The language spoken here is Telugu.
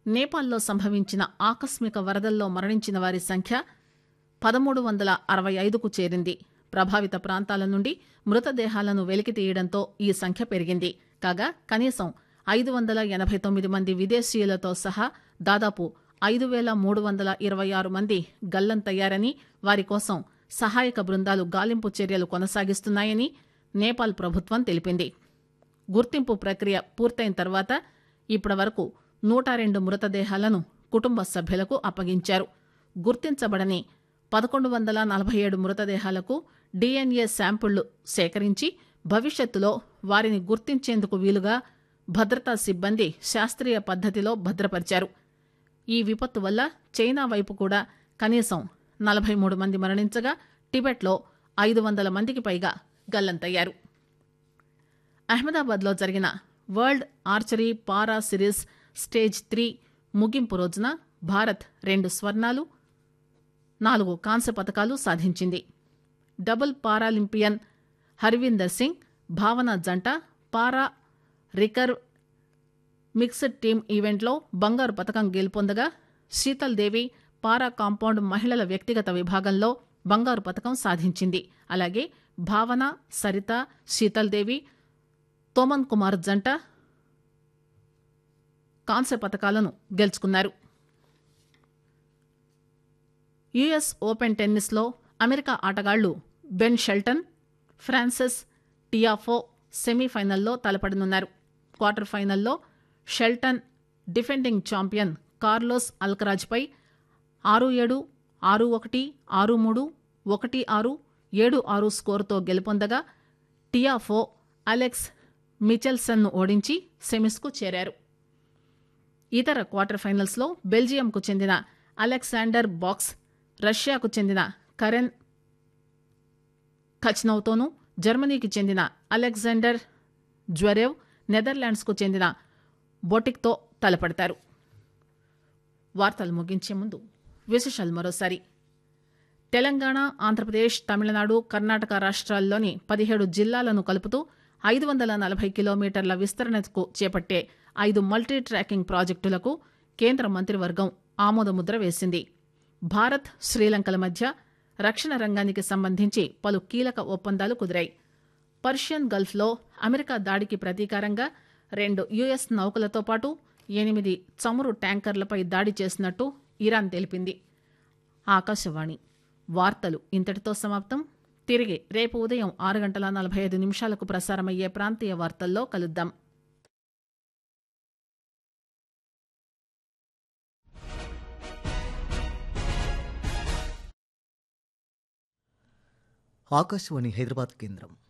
నేపాల్లో సంభవించిన ఆకస్మిక వరదల్లో మరణించిన వారి సంఖ్య పదమూడు వందల అరవై ఐదుకు చేరింది ప్రభావిత ప్రాంతాల నుండి మృతదేహాలను వెలికి తీయడంతో ఈ సంఖ్య పెరిగింది కాగా కనీసం ఐదు వందల ఎనభై తొమ్మిది మంది విదేశీయులతో సహా దాదాపు ఐదు వేల మూడు వందల ఇరవై ఆరు మంది గల్లంతయ్యారని వారి కోసం సహాయక బృందాలు గాలింపు చర్యలు కొనసాగిస్తున్నాయని నేపాల్ ప్రభుత్వం తెలిపింది గుర్తింపు ప్రక్రియ పూర్తయిన తర్వాత ఇప్పటి వరకు నూట రెండు మృతదేహాలను కుటుంబ సభ్యులకు అప్పగించారు గుర్తించబడని పదకొండు వందల నలభై ఏడు మృతదేహాలకు డీఎన్ఏ శాంపుళ్లు సేకరించి భవిష్యత్తులో వారిని గుర్తించేందుకు వీలుగా భద్రతా సిబ్బంది శాస్త్రీయ పద్దతిలో భద్రపరిచారు ఈ విపత్తు వల్ల చైనా వైపు కూడా కనీసం నలభై మూడు మంది మరణించగా టిబెట్లో ఐదు వందల మందికి పైగా గల్లంతయ్యారు అహ్మదాబాద్లో జరిగిన world archery para series stage three ముగింపు రోజున భారత్ రెండు స్వర్ణాలు నాలుగు కాంస్య పథకాలు సాధించింది డబుల్ పారాలింపియన్ హర్వీందర్ సింగ్ భావన జంట పారా రికర్వ్ మిక్స్డ్ టీమ్ ఈవెంట్లో బంగారు పథకం గెలుపొందగా శీతల్ దేవి పారా కాంపౌండ్ మహిళల వ్యక్తిగత విభాగంలో బంగారు పథకం సాధించింది అలాగే భావన సరిత శీతల్ దేవి తోమన్ కుమార్ జంట కాంస్య పథకాలను గెలుచుకున్నారు యుఎస్ ఓపెన్ టెన్నిస్లో అమెరికా ఆటగాళ్లు బెన్ షెల్టన్ ఫ్రాన్సిస్ టియాఫో సెమీఫైనల్లో తలపడనున్నారు క్వార్టర్ ఫైనల్లో షెల్టన్ డిఫెండింగ్ ఛాంపియన్ కార్లోస్ అల్కరాజ్పై ఆరు ఏడు ఆరు ఒకటి ఆరు మూడు ఒకటి ఆరు ఏడు ఆరు స్కోరుతో గెలుపొందగా టియాఫో అలెక్స్ మిచెల్సన్ను ఓడించి సెమీస్కు చేరారు ఇతర క్వార్టర్ ఫైనల్స్లో బెల్జియంకు చెందిన అలెగ్జాండర్ బాక్స్ రష్యాకు చెందిన కరెన్ ఖచ్నౌతోనూ జర్మనీకి చెందిన అలెగ్జాండర్ జ్వరేవ్ నెదర్లాండ్స్కు చెందిన బొటిక్తో తలపడతారు వార్తలు ముగించే ముందు విశేషాలు మరోసారి తెలంగాణ ఆంధ్రప్రదేశ్ తమిళనాడు కర్ణాటక రాష్ట్రాల్లోని పదిహేడు జిల్లాలను కలుపుతూ ఐదు వందల నలభై కిలోమీటర్ల విస్తరణకు చేపట్టే ఐదు మల్టీ ట్రాకింగ్ ప్రాజెక్టులకు కేంద్ర మంత్రివర్గం ఆమోదముద్ర వేసింది భారత్ శ్రీలంకల మధ్య రక్షణ రంగానికి సంబంధించి పలు కీలక ఒప్పందాలు కుదిరాయి పర్షియన్ గల్ఫ్లో అమెరికా దాడికి ప్రతీకారంగా రెండు యుఎస్ నౌకలతో పాటు ఎనిమిది చమురు ట్యాంకర్లపై దాడి చేసినట్టు ఇరాన్ తెలిపింది ఆకాశవాణి వార్తలు ఇంతటితో సమాప్తం తిరిగి రేపు ఉదయం ఆరు గంటల నలభై ఐదు నిమిషాలకు ప్రసారమయ్యే ప్రాంతీయ వార్తల్లో కలుద్దాం ఆకాశవాణి హైదరాబాద్ కేంద్రం